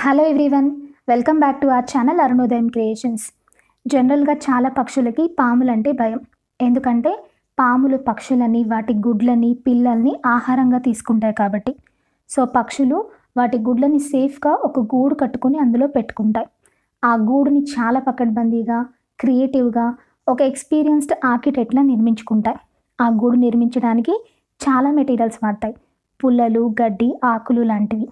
hello everyone welcome back to our channel Arunodayam creations జనరల్గా చాలా పక్షులకి పాములంటే భయం ఎందుకంటే పాములు పక్షులని వాటి గుడ్లని పిల్లల్ని ఆహారంగా తీసుకుంటాయి కాబట్టి సో పక్షులు వాటి గుడ్లని సేఫ్గా ఒక గూడు కట్టుకొని అందులో పెట్టుకుంటాయి ఆ గూడుని చాలా పకడ్బందీగా క్రియేటివ్గా ఒక ఎక్స్పీరియన్స్డ్ ఆర్కిటెక్ట్లా నిర్మించుకుంటాయి ఆ గూడు నిర్మించడానికి చాలా మెటీరియల్స్ వాడతాయి పుల్లలు గడ్డి ఆకులు లాంటివి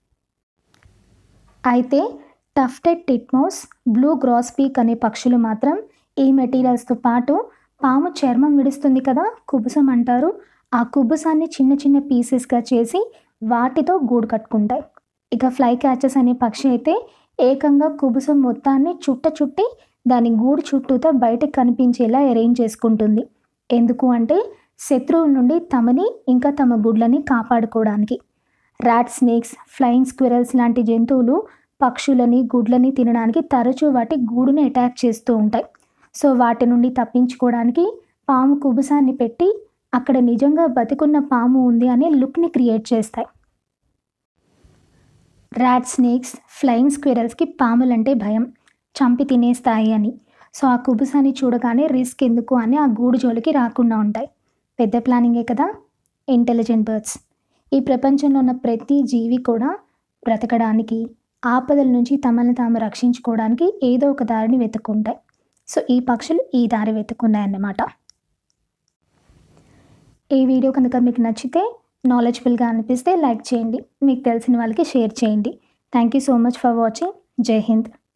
అయితే టఫ్టెడ్ టిట్మోస్ బ్లూ గ్రాస్పీక్ అనే పక్షులు మాత్రం ఈ మెటీరియల్స్తో పాటు పాము చర్మం విడుస్తుంది కదా కుబుసం అంటారు ఆ కుబుసాన్ని చిన్న చిన్న పీసెస్గా చేసి వాటితో గూడు కట్టుకుంటాయి ఇక ఫ్లై క్యాచెస్ అనే పక్షి అయితే ఏకంగా కుబుసం మొత్తాన్ని చుట్ట చుట్టి దాని గూడు చుట్టూతో బయటకు కనిపించేలా అరేంజ్ చేసుకుంటుంది ఎందుకు అంటే శత్రువుల నుండి తమని ఇంకా తమ గుడ్లని కాపాడుకోవడానికి ర్యాట్ స్నేక్స్ ఫ్లయింగ్ స్క్విరల్స్ లాంటి జంతువులు పక్షులని గుడ్లని తినడానికి తరచూ వాటి గూడుని అటాక్ చేస్తూ ఉంటాయి సో వాటి నుండి తప్పించుకోవడానికి పాము కుబుసాన్ని పెట్టి అక్కడ నిజంగా బతికున్న పాము ఉంది అనే లుక్ని క్రియేట్ చేస్తాయి ర్యాట్ స్నేక్స్ ఫ్లయింగ్ స్క్విరల్స్కి పాములంటే భయం చంపి తినేస్తాయి అని సో ఆ కుబుసాన్ని చూడగానే రిస్క్ ఎందుకు అని ఆ గూడు జోలికి రాకుండా ఉంటాయి పెద్ద ప్లానింగే కదా ఇంటెలిజెంట్ బర్డ్స్ ఈ ప్రపంచంలో ఉన్న ప్రతి జీవి కూడా బ్రతకడానికి ఆపదల నుంచి తమను తాము రక్షించుకోవడానికి ఏదో ఒక దారిని వెతుక్కుంటాయి సో ఈ పక్షులు ఈ దారి వెతుక్కున్నాయన్నమాట ఈ వీడియో కనుక మీకు నచ్చితే నాలెడ్జబుల్గా అనిపిస్తే లైక్ చేయండి మీకు తెలిసిన వాళ్ళకి షేర్ చేయండి thank you so much for watching Jai Hind